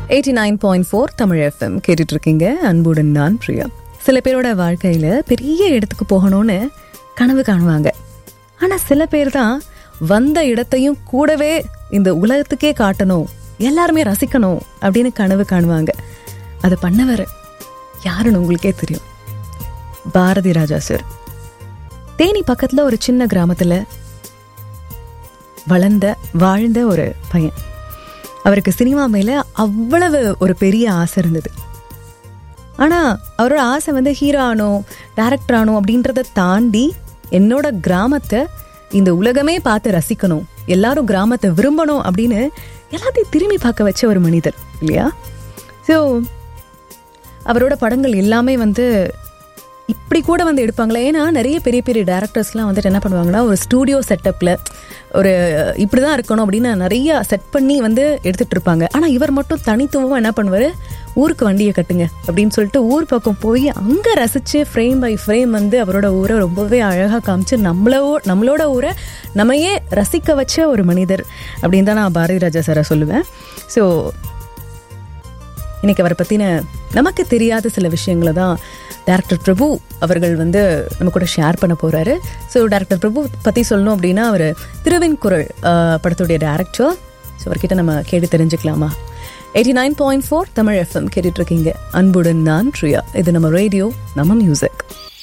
eighty nine point four Tamil FM கேட்டுட்டு இருக்கீங்க அன்புடன் நான் பிரியா சில பேரோட வாழ்க்கையில பெரிய இடத்துக்கு போகணும்னு கனவு காணுவாங்க ஆனா சில பேர் தான் வந்த இடத்தையும் கூடவே இந்த உலகத்துக்கே காட்டணும் எல்லாருமே ரசிக்கணும் அப்படின்னு கனவு காணுவாங்க அது பண்ணவர் யாருன்னு உங்களுக்கே தெரியும் பாரதி ராஜா சார் தேனி பக்கத்துல ஒரு சின்ன கிராமத்துல வளர்ந்த வாழ்ந்த ஒரு பையன் அவருக்கு சினிமா மேல அவ்வளவு ஒரு பெரிய ஆசை இருந்தது ஆனா அவரோட ஆசை வந்து ஹீரோ ஆனோ டேரக்டர் ஆனோ அப்படின்றத தாண்டி என்னோட கிராமத்தை இந்த உலகமே பார்த்து ரசிக்கணும் எல்லாரும் கிராமத்தை விரும்பணும் அப்படின்னு எல்லாத்தையும் திரும்பி பார்க்க வச்ச ஒரு மனிதர் இல்லையா ஸோ அவரோட படங்கள் எல்லாமே வந்து இப்படி கூட வந்து எடுப்பாங்களே ஏன்னா நிறைய பெரிய பெரிய டேரக்டர்ஸ்லாம் வந்துட்டு என்ன பண்ணுவாங்கன்னா ஒரு ஸ்டூடியோ செட்டப்பில் ஒரு இப்படி தான் இருக்கணும் அப்படின்னு நிறைய செட் பண்ணி வந்து எடுத்துட்டு இருப்பாங்க ஆனால் இவர் மட்டும் தனித்துவமாக என்ன பண்ணுவார் ஊருக்கு வண்டியை கட்டுங்க அப்படின்னு சொல்லிட்டு ஊர் பக்கம் போய் அங்கே ரசித்து ஃப்ரேம் பை ஃப்ரேம் வந்து அவரோட ஊரை ரொம்பவே அழகாக காமிச்சு நம்மளோ நம்மளோட ஊரை நம்மையே ரசிக்க வச்ச ஒரு மனிதர் அப்படின்னு தான் நான் பாரதி ராஜா சாரை சொல்லுவேன் ஸோ இன்னைக்கு அவரை பற்றின நமக்கு தெரியாத சில விஷயங்களை தான் டேரக்டர் பிரபு அவர்கள் வந்து நம்ம கூட ஷேர் பண்ண போகிறாரு ஸோ டேரக்டர் பிரபு பற்றி சொல்லணும் அப்படின்னா அவர் திருவெண்குரல் படத்துடைய டேரக்டர் ஸோ அவர்கிட்ட நம்ம கேட்டு தெரிஞ்சுக்கலாமா eighty nine point four Tamil FM கேட்டுட்டு இருக்கீங்க அன்புடன் நான் ட்ரியா இது நம்ம ரேடியோ நம்ம மியூசிக்